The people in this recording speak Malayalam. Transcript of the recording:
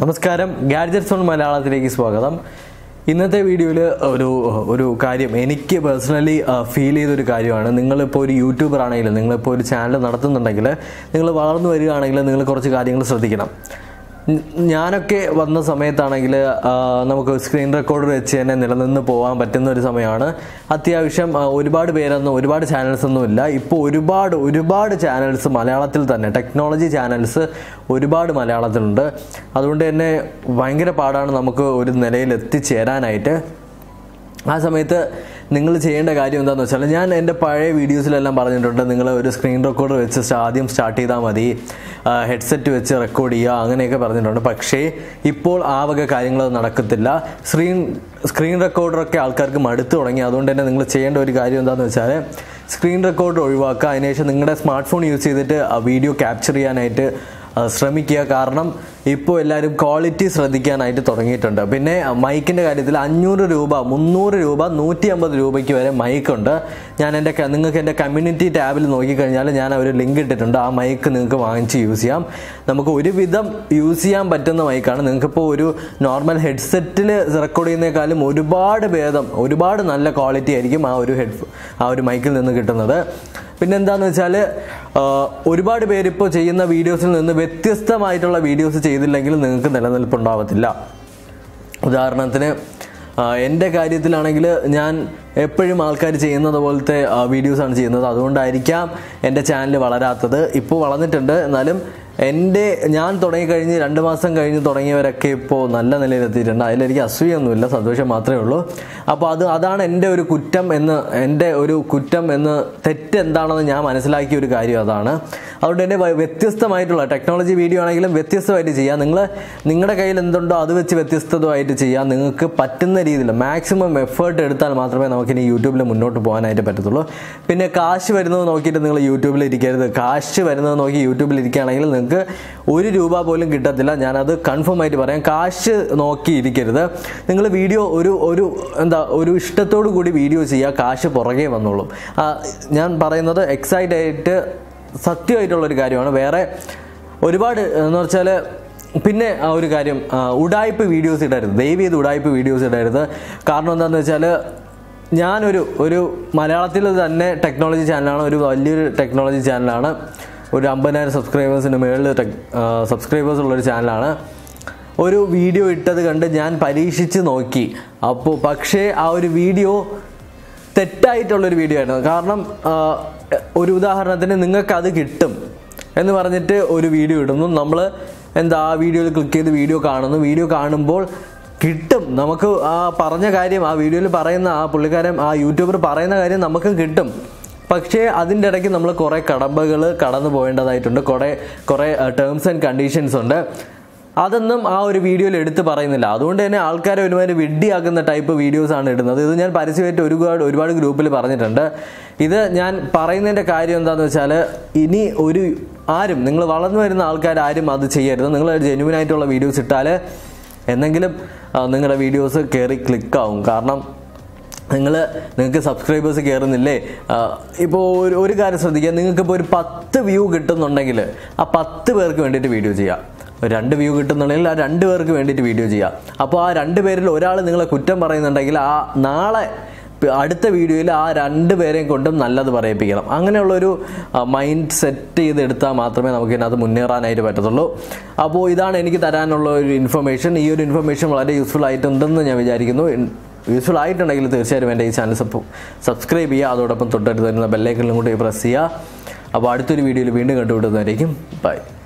നമസ്കാരം ഗാഡ്ജറ്റ്സ് ഓൺ മലയാളത്തിലേക്ക് സ്വാഗതം ഇന്നത്തെ വീഡിയോയിൽ ഒരു ഒരു കാര്യം എനിക്ക് പേഴ്സണലി ഫീൽ ചെയ്തൊരു കാര്യമാണ് നിങ്ങളിപ്പോൾ ഒരു യൂട്യൂബർ ആണെങ്കിലും നിങ്ങളിപ്പോൾ ഒരു ചാനൽ നടത്തുന്നുണ്ടെങ്കിൽ നിങ്ങൾ വളർന്നു വരികയാണെങ്കിൽ നിങ്ങൾ കുറച്ച് കാര്യങ്ങൾ ശ്രദ്ധിക്കണം ഞ- ഞാനൊക്കെ വന്ന സമയത്താണെങ്കിൽ നമുക്ക് സ്ക്രീൻ റെക്കോർഡർ വെച്ച് തന്നെ നിലനിന്ന് പോകാൻ പറ്റുന്ന ഒരു സമയമാണ് അത്യാവശ്യം ആ, ഒരുപാട് പേരൊന്നും ഒരുപാട് ചാനൽസ് ഒന്നും ഇല്ല ഇപ്പോൾ ഒരുപാട് ഒരുപാട് ചാനൽസ് മലയാളത്തിൽ തന്നെ ടെക്നോളജി ചാനൽസ് ഒരുപാട് മലയാളത്തിലുണ്ട് അതുകൊണ്ട് തന്നെ ഭയങ്കര പാടാണ് നമുക്ക് ഒരു നിലയിൽ എത്തിച്ചേരാനായിട്ട് ആ സമയത്ത് നിങ്ങൾ ചെയ്യേണ്ട കാര്യം എന്താണെന്ന് വെച്ചാൽ ഞാൻ എൻ്റെ പഴയ വീഡിയോസിലെല്ലാം പറഞ്ഞിട്ടുണ്ട് നിങ്ങൾ ഒരു സ്ക്രീൻ റെക്കോർഡർ വെച്ച് സ്റ്റ- ആദ്യം സ്റ്റാർട്ട് ചെയ്താൽ മതി ഹെഡ്സെറ്റ് വെച്ച് റെക്കോർഡ് ചെയ്യുക അങ്ങനെയൊക്കെ പറഞ്ഞിട്ടുണ്ട് പക്ഷേ ഇപ്പോൾ ആ വക കാര്യങ്ങൾ നടക്കത്തില്ല സ്ക്രീൻ സ്ക്രീൻ റെക്കോർഡറൊക്കെ ആൾക്കാർക്ക് മടുത്തു തുടങ്ങി അതുകൊണ്ട് തന്നെ നിങ്ങൾ ചെയ്യേണ്ട ഒരു കാര്യം എന്താണെന്ന് വെച്ചാൽ സ്ക്രീൻ റെക്കോർഡർ ഒഴിവാക്കുക അതിനുശേഷം നിങ്ങളുടെ സ്മാർട്ട് ഫോൺ യൂസ് ചെയ്തിട്ട് ആ വീഡിയോ ക്യാപ്ചർ ചെയ്യാനായിട്ട് ആ, ശ്രമിക്കുക കാരണം ഇപ്പോൾ എല്ലാവരും ക്വാളിറ്റി ശ്രദ്ധിക്കാനായിട്ട് തുടങ്ങിയിട്ടുണ്ട് പിന്നെ മൈക്കിൻ്റെ കാര്യത്തിൽ അഞ്ഞൂറ് രൂപ മുന്നൂറ് രൂപ നൂറ്റി അമ്പത് രൂപയ്ക്ക് വരെ മൈക്കുണ്ട് ഞാൻ എൻ്റെ ക- നിങ്ങൾക്ക് എൻ്റെ കമ്മ്യൂണിറ്റി ടാബിൽ നോക്കിക്കഴിഞ്ഞാൽ ഞാൻ ഒരു ലിങ്ക് ഇട്ടിട്ടുണ്ട് ആ മൈക്ക് നിങ്ങൾക്ക് വാങ്ങിച്ച് യൂസ് ചെയ്യാം നമുക്ക് ഒരുവിധം യൂസ് ചെയ്യാൻ പറ്റുന്ന മൈക്കാണ് നിങ്ങൾക്കിപ്പോൾ ഒരു നോർമൽ ഹെഡ്സെറ്റിൽ റെക്കോർഡ് ചെയ്യുന്നതിനേക്കാളും ഒരുപാട് ഭേദം ഒരുപാട് നല്ല ക്വാളിറ്റി ആയിരിക്കും ആ ഒരു ഹെഡ് ആ ഒരു മൈക്കിൽ നിന്ന് കിട്ടുന്നത് പിന്നെന്താന്ന് വെച്ചാൽ ഒരുപാട് പേരിപ്പോൾ ചെയ്യുന്ന വീഡിയോസിൽ നിന്ന് വ്യത്യസ്തമായിട്ടുള്ള വീഡിയോസ് ചെയ്തില്ലെങ്കിൽ നിങ്ങൾക്ക് നിലനിൽപ്പുണ്ടാവത്തില്ല ഉദാഹരണത്തിന് ആ, എൻ്റെ കാര്യത്തിലാണെങ്കിൽ ഞാൻ എപ്പോഴും ആൾക്കാർ ചെയ്യുന്നത് പോലത്തെ വീഡിയോസാണ് ചെയ്യുന്നത് അതുകൊണ്ടായിരിക്കാം എൻ്റെ ചാനൽ വളരാത്തത് ഇപ്പോൾ വളർന്നിട്ടുണ്ട് എന്നാലും എൻ്റെ ഞാൻ തുടങ്ങിക്കഴിഞ്ഞ് രണ്ട് മാസം കഴിഞ്ഞ് തുടങ്ങിയവരൊക്കെ ഇപ്പോൾ നല്ല നിലയിലെത്തിയിട്ടുണ്ട് അതിലെനിക്ക് അസൂയൊന്നുമില്ല സന്തോഷം മാത്രമേ ഉള്ളൂ അപ്പോൾ അത് അതാണ് എൻ്റെ ഒരു കുറ്റം എന്ന് എൻ്റെ ഒരു കുറ്റം എന്ന് തെറ്റ് എന്താണെന്ന് ഞാൻ മനസ്സിലാക്കിയ ഒരു കാര്യം അതാണ് അതുകൊണ്ട് തന്നെ വ- വ്യത്യസ്തമായിട്ടുള്ള ടെക്നോളജി വീഡിയോ ആണെങ്കിലും വ്യത്യസ്തമായിട്ട് ചെയ്യാം നിങ്ങൾ നിങ്ങളുടെ കയ്യിൽ എന്തുണ്ടോ അത് വെച്ച് വ്യത്യസ്തമായിട്ട് ചെയ്യാം നിങ്ങൾക്ക് പറ്റുന്ന രീതിയിൽ മാക്സിമം എഫേർട്ട് എടുത്താൽ മാത്രമേ നമുക്കിനി യൂട്യൂബിൽ മുന്നോട്ട് പോകാനായിട്ട് പറ്റത്തുള്ളൂ പിന്നെ കാശ് വരുന്നത് നോക്കിയിട്ട് നിങ്ങൾ യൂട്യൂബിൽ ഇരിക്കരുത് കാശ് വരുന്നത് നോക്കി യൂട്യൂബിൽ ഇരിക്കുകയാണെങ്കിൽ നിങ്ങൾക്ക് ഒരു രൂപ പോലും കിട്ടത്തില്ല ഞാനത് കൺഫേം ആയിട്ട് പറയാം കാശ് നോക്കി ഇരിക്കരുത് നിങ്ങൾ വീഡിയോ ഒരു ഒരു എന്താ ഒരു ഇഷ്ടത്തോടു കൂടി വീഡിയോ ചെയ്യുക കാശ് പുറകെ വന്നോളും ആ, ഞാൻ പറയുന്നത് എക്സൈറ്റ് ആയിട്ട് സത്യമായിട്ടുള്ളൊരു കാര്യമാണ് വേറെ ഒരുപാട് എന്ന് വെച്ചാൽ പിന്നെ ആ ഒരു കാര്യം ആ, ഉഡായിപ്പ് വീഡിയോസ് ഇടരുത് ദയവ് ചെയ്ത് ഉഡായിപ്പ് വീഡിയോസ് ഇടരുത് കാരണം എന്താണെന്ന് വെച്ചാൽ ഞാനൊരു ഒരു മലയാളത്തിൽ തന്നെ ടെക്നോളജി ചാനലാണ് ഒരു വലിയൊരു ടെക്നോളജി ചാനലാണ് ഒരു അമ്പതിനായിരം സബ്സ്ക്രൈബേഴ്സിന് മുകളിൽ സബ്സ്ക്രൈബേഴ്സ് ഉള്ളൊരു ചാനലാണ് ഒരു വീഡിയോ ഇട്ടത് കണ്ട് ഞാൻ പരീക്ഷിച്ച് നോക്കി അപ്പോൾ പക്ഷേ ആ ഒരു വീഡിയോ തെറ്റായിട്ടുള്ളൊരു വീഡിയോ ആയിരുന്നു കാരണം ആ, ഒരു ഉദാഹരണത്തിന് നിങ്ങൾക്ക് അത് കിട്ടും എന്ന് പറഞ്ഞിട്ട് ഒരു വീഡിയോ ഇടുന്നു നമ്മൾ എന്താ ആ വീഡിയോയിൽ ക്ലിക്ക് ചെയ്ത് വീഡിയോ കാണുന്നു വീഡിയോ കാണുമ്പോൾ കിട്ടും നമുക്ക് ആ പറഞ്ഞ കാര്യം ആ വീഡിയോയിൽ പറയുന്ന ആ പുള്ളിക്കാരൻ ആ യൂട്യൂബർ പറയുന്ന കാര്യം നമുക്കും കിട്ടും പക്ഷേ അതിൻ്റെ ഇടയ്ക്ക് നമ്മൾ കുറേ കടമ്പകൾ കടന്നു പോകേണ്ടതായിട്ടുണ്ട് കുറേ കുറേ ടേംസ് ആൻഡ് കണ്ടീഷൻസ് ഉണ്ട് അതൊന്നും ആ ഒരു വീഡിയോയിൽ എടുത്ത് പറയുന്നില്ല അതുകൊണ്ട് തന്നെ ആൾക്കാരെ ഒരുമാതിരി വിഡ്ഡിയാക്കുന്ന ടൈപ്പ് വീഡിയോസ് ആണ് ഇടുന്നത് ഇത് ഞാൻ പരസ്യമായിട്ട് ഒരുപാട് ഒരുപാട് ഗ്രൂപ്പിൽ പറഞ്ഞിട്ടുണ്ട് ഇത് ഞാൻ പറയുന്നതിൻ്റെ കാര്യം എന്താണെന്ന് വെച്ചാൽ ഇനി ഒരു ആരും നിങ്ങൾ വളർന്നു വരുന്ന ആൾക്കാർ ആരും അത് ചെയ്യരുത് നിങ്ങൾ ജെന്യൂൻ ആയിട്ടുള്ള വീഡിയോസ് ഇട്ടാൽ എന്നെങ്കിലും ആ, നിങ്ങളുടെ വീഡിയോസ് കയറി ക്ലിക്കാവും കാരണം നിങ്ങൾ നിങ്ങൾക്ക് സബ്സ്ക്രൈബേഴ്സ് കയറുന്നില്ലേ ഇപ്പോൾ ഒരു ഒരു കാര്യം ശ്രദ്ധിക്കുക നിങ്ങൾക്കിപ്പോൾ ഒരു പത്ത് വ്യൂ കിട്ടുന്നുണ്ടെങ്കിൽ ആ പത്ത് പേർക്ക് വേണ്ടിയിട്ട് വീഡിയോ ചെയ്യാം ഒരു രണ്ട് വ്യൂ കിട്ടുന്നുണ്ടെങ്കിൽ ആ രണ്ട് പേർക്ക് വേണ്ടിയിട്ട് വീഡിയോ ചെയ്യാം അപ്പോൾ ആ രണ്ട് പേരിൽ ഒരാൾ നിങ്ങളെ കുറ്റം പറയുന്നുണ്ടെങ്കിൽ ആ നാളെ പ- അടുത്ത വീഡിയോയിൽ ആ രണ്ട് പേരെയും കൊണ്ടും നല്ലത് പറയിപ്പിക്കണം അങ്ങനെയുള്ളൊരു മൈൻഡ് സെറ്റ് ചെയ്തെടുത്താൽ മാത്രമേ നമുക്ക് ഇതിനകത്ത് മുന്നേറാനായിട്ട് പറ്റത്തുള്ളൂ അപ്പോൾ ഇതാണ് എനിക്ക് തരാനുള്ള ഒരു ഇൻഫർമേഷൻ ഈ ഒരു ഇൻഫർമേഷൻ വളരെ യൂസ്ഫുൾ ആയിട്ടുണ്ടെന്ന് ഞാൻ വിചാരിക്കുന്നു യൂസ്ഫുൾ ആയിട്ടുണ്ടെങ്കിൽ തീർച്ചയായും എൻ്റെ ഈ ചാനൽ സബ്സ്ക്രൈബ് ചെയ്യുക അതോടൊപ്പം തൊട്ടടുത്ത് വരുന്ന ബെല്ലൈക്കണിലും കൂടി പ്രസ് ചെയ്യുക അപ്പോൾ അടുത്തൊരു വീഡിയോയിൽ വീണ്ടും കണ്ടുപിടുന്നതായിരിക്കും ബൈ